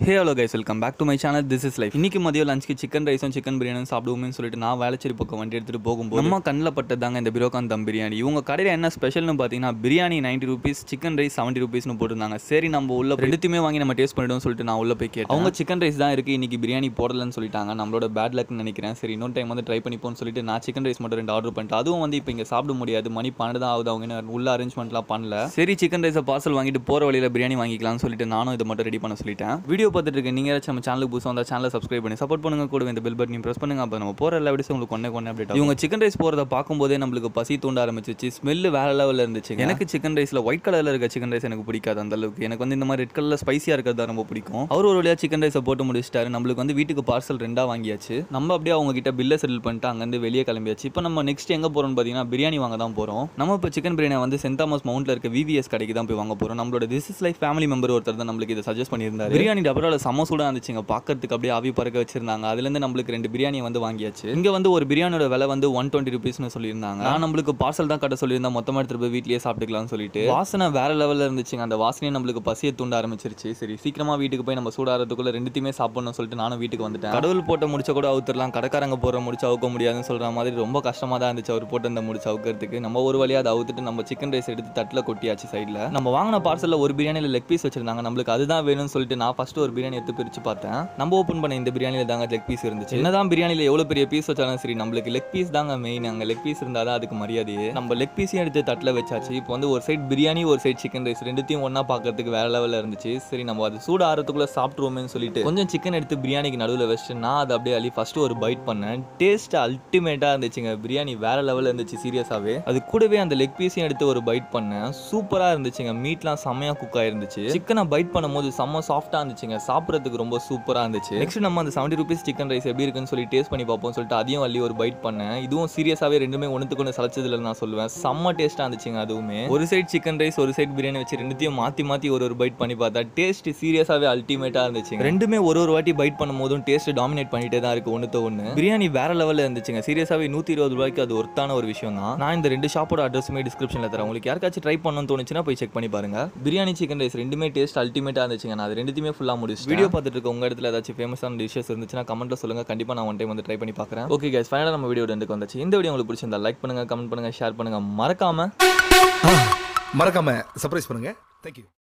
hey hello guys welcome back to my channel this is life இன்னைக்கு மதியம் லஞ்சுக்கு chicken ரைஸும் சிக்கன் பிரியாணியும் சாப்பிடுவோம்னு சொல்லிட்டு நான் வேளச்சேரி பக்கம் வண்டி எடுத்துட்டு போகும்போது நம்ம கண்ணில் பட்டதாங்க இந்த பிரோகான் தம் பிரியாணி இவங்க கடையில் என்ன ஸ்பெஷல்னு பார்த்தீங்கன்னா biryani ninety rupees chicken rice seventy ருபீஸ்னு போட்டிருந்தாங்க சரி நம்ம உள்ள போய் ரெண்டுத்தையுமே வாங்கி நம்ம டேஸ்ட் பண்ணிடுவோம் சொல்லிட்டு நான் உள்ள போய் கேட்டேன் அவங்க சிக்கன் ரைஸ் தான் இருக்கு இன்னைக்கு பிரியாணி போடலன்னு சொல்லிட்டாங்க நம்மளோட பேட் லக்னு நினைக்கிறேன் சரி இன்னொரு டைம் வந்து ட்ரை பண்ணிப்போம்னு சொல்லிட்டு நான் சிக்கன் ரைஸ் மட்டும் ரெண்டு ஆர்டர் பண்ணிட்டேன் அதுவும் வந்து இப்போ இங்கே சாப்பிட முடியாது மணி பன்னெண்டு தான் ஆகுது அவங்க இன்னும் உள்ள அரேஞ்ச்மெண்ட்லாம் பண்ணல சரி சிக்கன் ரைஸை பார்சல் வாங்கிட்டு போகிற வழியில் பிரியாணி வாங்கிக்கலாம்னு சொல்லிட்டு நானும் இதை மட்டும் ரெடி பண்ண சொல்லிட்டேன் வீடியோ பார்த்துட்டு இருக்க நீங்கள் ஏதாச்சும் நம்ம சேனலுக்கு புதுசாக வந்தால் சேனலை சப்ஸ்கிரைப் பண்ணி சப்போர்ட் பண்ணுங்க கூட இந்த பெல் பட்டனையும் ப்ரெஸ் பண்ணுங்க அப்போ நம்ம போகிற எல்லா வீடியோஸும் உங்களுக்கு ஒன்றே ஒன்றே அப்டேட் இவங்க சிக்கன் ரைஸ் போகிறத பார்க்கும்போதே நம்மளுக்கு பசி தூண்ட ஆரம்பிச்சிச்சு ஸ்மெல்லு வேற லெவலில் இருந்துச்சு எனக்கு சிக்கன் ரைஸில் ஒயிட் கலரில் இருக்க சிக்கன் ரைஸ் எனக்கு பிடிக்காது அந்த அளவுக்கு எனக்கு வந்து இந்த மாதிரி ரெட் கலரில் ஸ்பைசியாக இருக்கிறது தான் ரொம்ப பிடிக்கும் அவர் ஒரு வழியாக சிக்கன் ரைஸை போட்டு முடிச்சிட்டாரு நம்மளுக்கு வந்து வீட்டுக்கு பார்சல் ரெண்டாக வாங்கியாச்சு நம்ம அப்படியே அவங்க கிட்ட பில்லை செட்டில் பண்ணிட்டு அங்கேருந்து வெளியே கிளம்பியாச்சு இப்போ நம்ம நெக்ஸ்ட் எங்கே போகிறோம்னு பார்த்தீங்கன்னா பிரியாணி வாங்க தான் போகிறோம் நம்ம இப்போ சிக்கன் பிரியாணி வந்து சென்ட் தாமஸ் மவுண்ட்ல இருக்க விவிஎஸ் கடைக்கு தான் போய் வாங்க போகிறோம் நம்மளோட this is life family member ஒருத்தர் தான் நம்மளுக்கு இதை சஜஸ்ட் பண்ணியிருந்தாரு பிரியாணி டபரால செம சூடாக இருந்துச்சுங்க பார்க்கறதுக்கு அப்படியே ஆவி பறக்க வச்சிருந்தாங்க அதுலேருந்து நம்மளுக்கு ரெண்டு பிரியாணியை வந்து வாங்கியாச்சு இங்கே வந்து ஒரு பிரியாணியோட விலை வந்து ஒன் டுவெண்ட்டி ருபீஸ்னு சொல்லியிருந்தாங்க நான் நம்மளுக்கு பார்சல் தான் கட்ட சொல்லியிருந்தேன் மொத்தமாக எடுத்துட்டு போய் வீட்லயே சாப்பிட்டுக்கலாம்னு சொல்லிட்டு வாசனை வேற லெவலில் இருந்துச்சுங்க அந்த வாசனையே நம்மளுக்கு பசியை தூண்ட ஆரம்பிச்சிருச்சு சரி சீக்கிரமா வீட்டுக்கு போய் நம்ம சூடாகிறதுக்குள்ள ரெண்டுத்தையுமே சாப்பிடணும்னு சொல்லிட்டு நானும் வீட்டுக்கு வந்துட்டேன் கடவுள் போட்ட முடிச்ச கூட அவுத்துடலாம் கடைக்காரங்க போடுற முடிச்சு அவுக்க முடியாதுன்னு சொல்ற மாதிரி ரொம்ப கஷ்டமா தான் இருந்துச்சு அவர் போட்டு அந்த முடிச்சு அவுக்கிறதுக்கு நம்ம ஒரு வழியாக அதை அவுத்துட்டு நம்ம சிக்கன் ரைஸ் எடுத்து தட்டில் கொட்டியாச்சு சைடில் நம்ம வாங்கின பார்சலில் ஒரு பிரியாணியில் லெக் பீஸ் வச்சிருந்தாங்க நம்மளுக்கு அதுதான் வேணும்னு சொல்லிட்டு நான் ஃபர்ஸ்ட் ஒரு பிரியாணி எடுத்து பிரிச்சு பார்த்தேன் நம்ம ஓப்பன் பண்ண இந்த பிரியாணியில் தாங்க லெக் பீஸ் இருந்துச்சு என்னதான் பிரியாணியில் எவ்வளோ பெரிய பீஸ் வச்சாலும் சரி நம்மளுக்கு லெக் பீஸ் தாங்க மெயின் அங்கே லெக் பீஸ் இருந்தால் தான் அதுக்கு மரியாதையே நம்ம லெக் பீஸையும் எடுத்து தட்டில் வச்சாச்சு இப்போ வந்து ஒரு சைடு பிரியாணி ஒரு சைடு சிக்கன் ரைஸ் ரெண்டுத்தையும் ஒன்றா பார்க்கறதுக்கு வேற லெவலில் இருந்துச்சு சரி நம்ம அது சூடு ஆறதுக்குள்ளே சாப்பிட்ருவோமேன்னு சொல்லிட்டு கொஞ்சம் சிக்கன் எடுத்து பிரியாணிக்கு நடுவில் வச்சுட்டு நான் அதை அப்படியே அள்ளி ஃபர்ஸ்ட் ஒரு பைட் பண்ணேன் டேஸ்ட் அல்டிமேட்டாக இருந்துச்சுங்க பிரியாணி வேற லெவலில் இருந்துச்சு சீரியஸாகவே அது கூடவே அந்த லெக் பீஸையும் எடுத்து ஒரு பைட் பண்ணேன் சூப்பராக இருந்துச்சுங்க மீட்லாம் செம்மையாக குக் ஆயிருந்துச்சு சிக்கனை பைட் பண்ணும்போது செம்ம சாஃப்டாக இருந்துச்சுங்க சாப்பிட்றதுக்கு ரொம்ப சூப்பராக இருந்துச்சு நெக்ஸ்ட் நம்ம அந்த செவன்டி ருபீஸ் சிக்கன் ரைஸ் எப்படி இருக்குன்னு சொல்லி டேஸ்ட் பண்ணி பார்ப்போம் சொல்லிட்டு அதையும் அள்ளி ஒரு பைட் பண்ணேன் இதுவும் சீரியஸாகவே ரெண்டுமே ஒன்றுத்துக்கு ஒன்று சளைச்சதுல நான் சொல்லுவேன் செம்ம டேஸ்ட்டாக இருந்துச்சுங்க அதுவுமே ஒரு சைடு சிக்கன் ரைஸ் ஒரு சைடு பிரியாணி வச்சு ரெண்டுத்தையும் மாற்றி மாற்றி ஒரு ஒரு பைட் பண்ணி பார்த்தா டேஸ்ட் சீரியஸாகவே அல்டிமேட்டாக இருந்துச்சு ரெண்டுமே ஒரு ஒரு வாட்டி பைட் பண்ணும்போதும் டேஸ்ட் டாமினேட் பண்ணிட்டே தான் இருக்கு ஒன்றுத்த ஒன்று பிரியாணி வேற லெவலில் இருந்துச்சுங்க சீரியஸாகவே நூற்றி இருபது ரூபாய்க்கு அது ஒர்த்தான ஒரு விஷயம் தான் நான் இந்த ரெண்டு ஷாப்போட அட்ரஸுமே டிஸ்கிரிப்ஷனில் தரேன் உங்களுக்கு யாருக்காச்சும் ட்ரை பண்ணணும்னு தோணுச்சுன்னா போய் செக் பண்ணி பாருங்க பிரியாணி சிக்கன் ரைஸ் ரெண்டுமே டேஸ்ட் அல்டிமேட்டாக இருந்துச்சுங்க நான் அது ரெண்டுத்தையுமே ஃபுல்லாக முடிச்சு வீடியோ பார்த்துட்டு இருக்க உங்க இடத்துல ஏதாச்சும் ஃபேமஸான டிஷஸ் இருந்துச்சுன்னா கமெண்ட்ல சொல்லுங்க கண்டிப்பாக நான் ஒன் டைம் வந்து ட்ரை பண்ணி பார்க்குறேன் ஓகே கேஸ் ஃபைனலாக நம்ம வீடியோ ரெண்டுக்கு வந்துச்சு இந்த வீடியோ உங்களுக்கு பிடிச்சிருந்தா லைக் பண்ணுங்க கமெண்ட் பண்ணுங்க ஷேர் பண்ணுங்க மறக்காம மறக்காம சர்ப்ரைஸ் பண்ணுங்க தேங்க்யூ